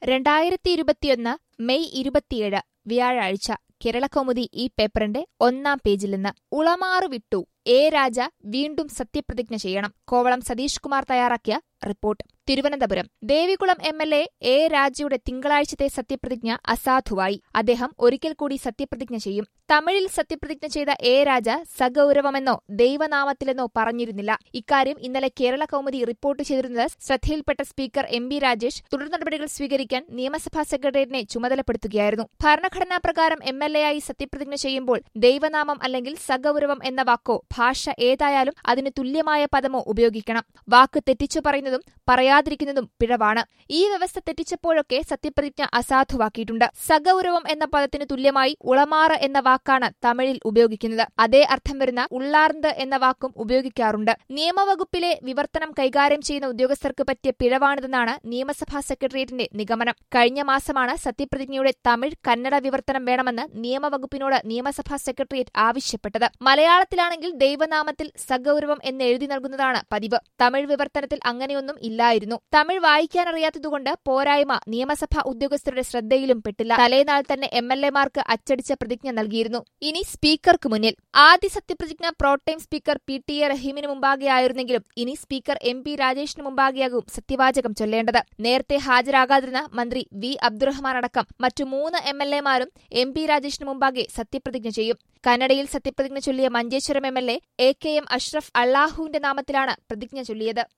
രണ്ടായിരത്തി ഇരുപത്തിയൊന്ന് മെയ് ഇരുപത്തിയേഴ് വ്യാഴാഴ്ച കേരളകൗമുദി ഈ പേപ്പറിന്റെ ഒന്നാം പേജിൽ നിന്ന് ഉളമാറു വിട്ടു എ രാജ വീണ്ടും സത്യപ്രതിജ്ഞ ചെയ്യണം കോവളം സതീഷ് കുമാർ തയ്യാറാക്കിയ report Thiruvananthapuram Devikulam M L A A രാജയുടെ തിങ്കളാഴ്ചത്തെ സത്യപ്രതിജ്ഞ അസാധുവായി അദ്ദേഹം ഒരിക്കൽ കൂടി സത്യപ്രതിജ്ഞ ചെയ്യും തമിഴിൽ സത്യപ്രതിജ്ഞ ചെയ്ത എ രാജ സഗൌരവമെന്നോ ദൈവനാമത്തിലെന്നോ പറഞ്ഞിരുന്നില്ല ഇക്കാര്യം ഇന്നലെ കേരള കൗമുദി റിപ്പോർട്ട് ചെയ്തിരുന്നത് ശ്രദ്ധയിൽപ്പെട്ട സ്പീക്കർ എം ബി രാജേഷ് തുടർ നടപടികൾ സ്വീകരിക്കാൻ നിയമസഭാ സെക്രട്ടേറിയറ്റിനെ ചുമതലപ്പെടുത്തുകയായിരുന്നു ഭരണഘടനാ പ്രകാരം എം എൽ എ ആയി സത്യപ്രതിജ്ഞ ചെയ്യുമ്പോൾ ദൈവനാമം അല്ലെങ്കിൽ സഗൌരവം എന്ന വാക്കോ ഭാഷ ഏതായാലും അതിന് തുല്യമായ പദമോ ഉപയോഗിക്കണം വാക്ക് തെറ്റിച്ചു പറയുന്നതും പറയാതിരിക്കുന്നതും പിഴവാണ് ഈ വ്യവസ്ഥ തെറ്റിച്ചപ്പോഴൊക്കെ സത്യപ്രതിജ്ഞ അസാധുവാക്കിയിട്ടുണ്ട് സഗൌരവം എന്ന പദത്തിന് തുല്യമായി ഉളമാറ് എന്ന വാക്കാണ് തമിഴിൽ ഉപയോഗിക്കുന്നത് അതേ അർത്ഥം വരുന്ന ഉള്ളാർന്ത് എന്ന വാക്കും ഉപയോഗിക്കാറുണ്ട് നിയമവകുപ്പിലെ വിവർത്തനം കൈകാര്യം ചെയ്യുന്ന ഉദ്യോഗസ്ഥർക്ക് പറ്റിയ പിഴവാണിതെന്നാണ് നിയമസഭാ സെക്രട്ടേറിയറ്റിന്റെ നിഗമനം കഴിഞ്ഞ മാസമാണ് സത്യപ്രതിജ്ഞയുടെ തമിഴ് കന്നഡ വിവർത്തനം വേണമെന്ന് നിയമവകുപ്പിനോട് നിയമസഭാ സെക്രട്ടേറിയറ്റ് ആവശ്യപ്പെട്ടത് മലയാളത്തിലാണെങ്കിൽ ദൈവനാമത്തിൽ സഗൌരവം എന്ന് എഴുതി നൽകുന്നതാണ് പതിവ് തമിഴ് വിവർത്തനത്തിൽ അങ്ങനെയൊന്നും ഇല്ലായിരുന്നു തമിഴ് വായിക്കാനറിയാത്തതുകൊണ്ട് പോരായ്മ നിയമസഭാ ഉദ്യോഗസ്ഥരുടെ ശ്രദ്ധയിലും പെട്ടില്ല തലേനാൾ തന്നെ എം എൽ എമാർക്ക് അച്ചടിച്ച പ്രതിജ്ഞ നൽകിയിരുന്നു ഇനി സ്പീക്കർക്ക് മുന്നിൽ ആദ്യ സത്യപ്രതിജ്ഞ pro tem speaker P T A റഹീമിന് മുമ്പാകെയായിരുന്നെങ്കിലും ഇനി സ്പീക്കർ എം പി രാജേഷിന് മുമ്പാകെയാകും സത്യവാചകം ചൊല്ലേണ്ടത് നേരത്തെ ഹാജരാകാതിരുന്ന മന്ത്രി വി അബ്ദുറഹ്മാൻ അടക്കം മറ്റു മൂന്ന് എം എൽ എമാരും എം പി രാജേഷിന് മുമ്പാകെ സത്യപ്രതിജ്ഞ ചെയ്യും കന്നഡയിൽ സത്യപ്രതിജ്ഞ ചൊല്ലിയ Manjeshwaram M L A K M Ashraf അള്ളാഹുവിന്റെ നാമത്തിലാണ് പ്രതിജ്ഞ ചൊല്ലിയത്